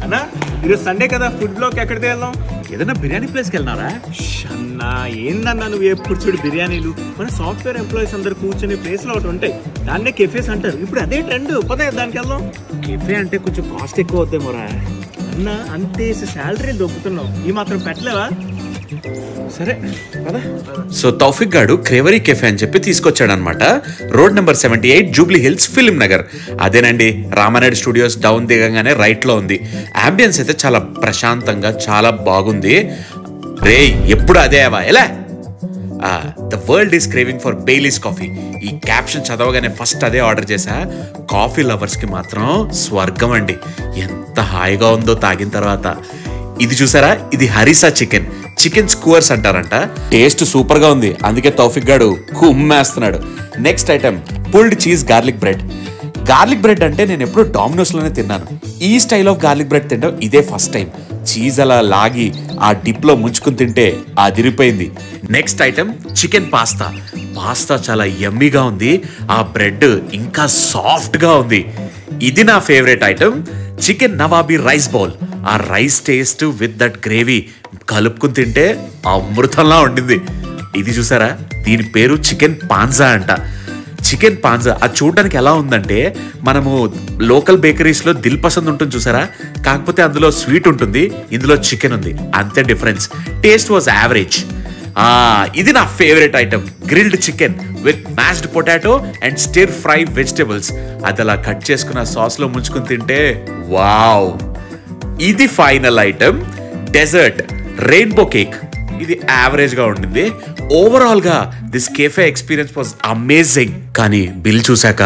అన్నా ఈరోజు సండే కదా ఫుడ్ బ్లాక్ ఎక్కడికి వెళ్దాం ఏదైనా బిర్యానీ ప్లేస్కి వెళ్ళినారా అన్నా ఏందన్నా నువ్వు ఎప్పుడు చూడు బిర్యానీలు మన సాఫ్ట్వేర్ ఎంప్లాయీస్ అందరు కూర్చునే ప్లేస్ లో ఒకటి ఉంటాయి దాన్నే కెఫేస్ అంటారు ఇప్పుడు అదే ట్రెండ్ పదే దానికి వెళ్దాం కెఫే అంటే కొంచెం కాస్ట్ ఎక్కువ అవుతాయి అన్నా అంతే శాలరీ దొబ్బుతున్నావు ఈ మాత్రం పెట్టలేవా సరే కదా సో తౌఫిక్ గాడు క్రేవరీ కెఫే అని చెప్పి తీసుకొచ్చాడనమాట road number seventy eight Jubilee Hills Film Nagar అదేనండి రామానాయుడు స్టూడియోస్ డౌన్ దిగంగానే రైట్ లో ఉంది అంబియన్స్ అయితే చాలా ప్రశాంతంగా చాలా బాగుంది రే ఎప్పుడు అదే అవా ఎలా the world is craving for Baileys coffee ఈ క్యాప్షన్ చదవగానే ఫస్ట్ అదే ఆర్డర్ చేశా కాఫీ లవర్స్ కి మాత్రం స్వర్గం అండి ఎంత హాయిగా ఉందో తాగిన తర్వాత ఇది చూసారా ఇది హరిసా చికెన్ చికెన్ స్కూవర్స్ అంటారంట టేస్ట్ సూపర్ గా ఉంది అందుకే తౌఫిక్ గాడు కుమ్మేస్తున్నాడు next item pulled cheese garlic bread garlic bread అంటే నేను ఎప్పుడు డామినోస్ లోనే తిన్నాను ఈ స్టైల్ ఆఫ్ గార్లిక్ బ్రెడ్ తినడం ఇదే ఫస్ట్ టైం చీజ్ అలా లాగి ఆ డిప్ లో ముంచుకుని తింటే అదిరిపోయింది next item chicken pasta pasta చాలా యమ్మీగా ఉంది ఆ బ్రెడ్ ఇంకా సాఫ్ట్ గా ఉంది ఇది నా favourite item chicken Nawabi rice bowl ఆ rice taste with that gravy కలుపుకుని తింటే అమృతంలా ఉండింది ఇది చూసారా దీని పేరు చికెన్ పాన్జా అంట చికెన్ పాన్జా అది చూడడానికి ఎలా ఉందంటే మనము లోకల్ బేకరీస్లో దిల్ పసంద్ ఉంటుంది చూసారా కాకపోతే అందులో స్వీట్ ఉంటుంది ఇందులో చికెన్ ఉంది అంతే డిఫరెన్స్ టేస్ట్ వాజ్ యావరేజ్ ఇది నా favourite item grilled chicken with mashed potato and stir fry vegetables అది అలా కట్ చేసుకున్న సాస్లో ముంచుకుని తింటే వావ్ ఇది final item dessert rainbow cake ఇది యావరేజ్ గా ఉండింది ఓవరాల్ గా this cafe experience was amazing కానీ బిల్ చూసాక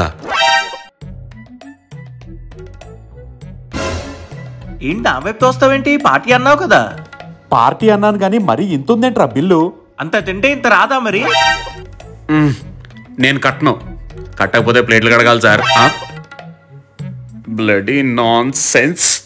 ఏంటి ఆ వైపు తోస్తావేంటి పార్టీ అన్నావు కదా పార్టీ అన్నాను కానీ మరీ ఇంత ఉందేంట్రా బిల్లు అంత తింటే ఇంత రాదా మరి మ్మ్, నేను కట్టను కట్టకపోతే ప్లేట్లు కడగాలి సార్ బ్లడీ నాన్ సెన్స్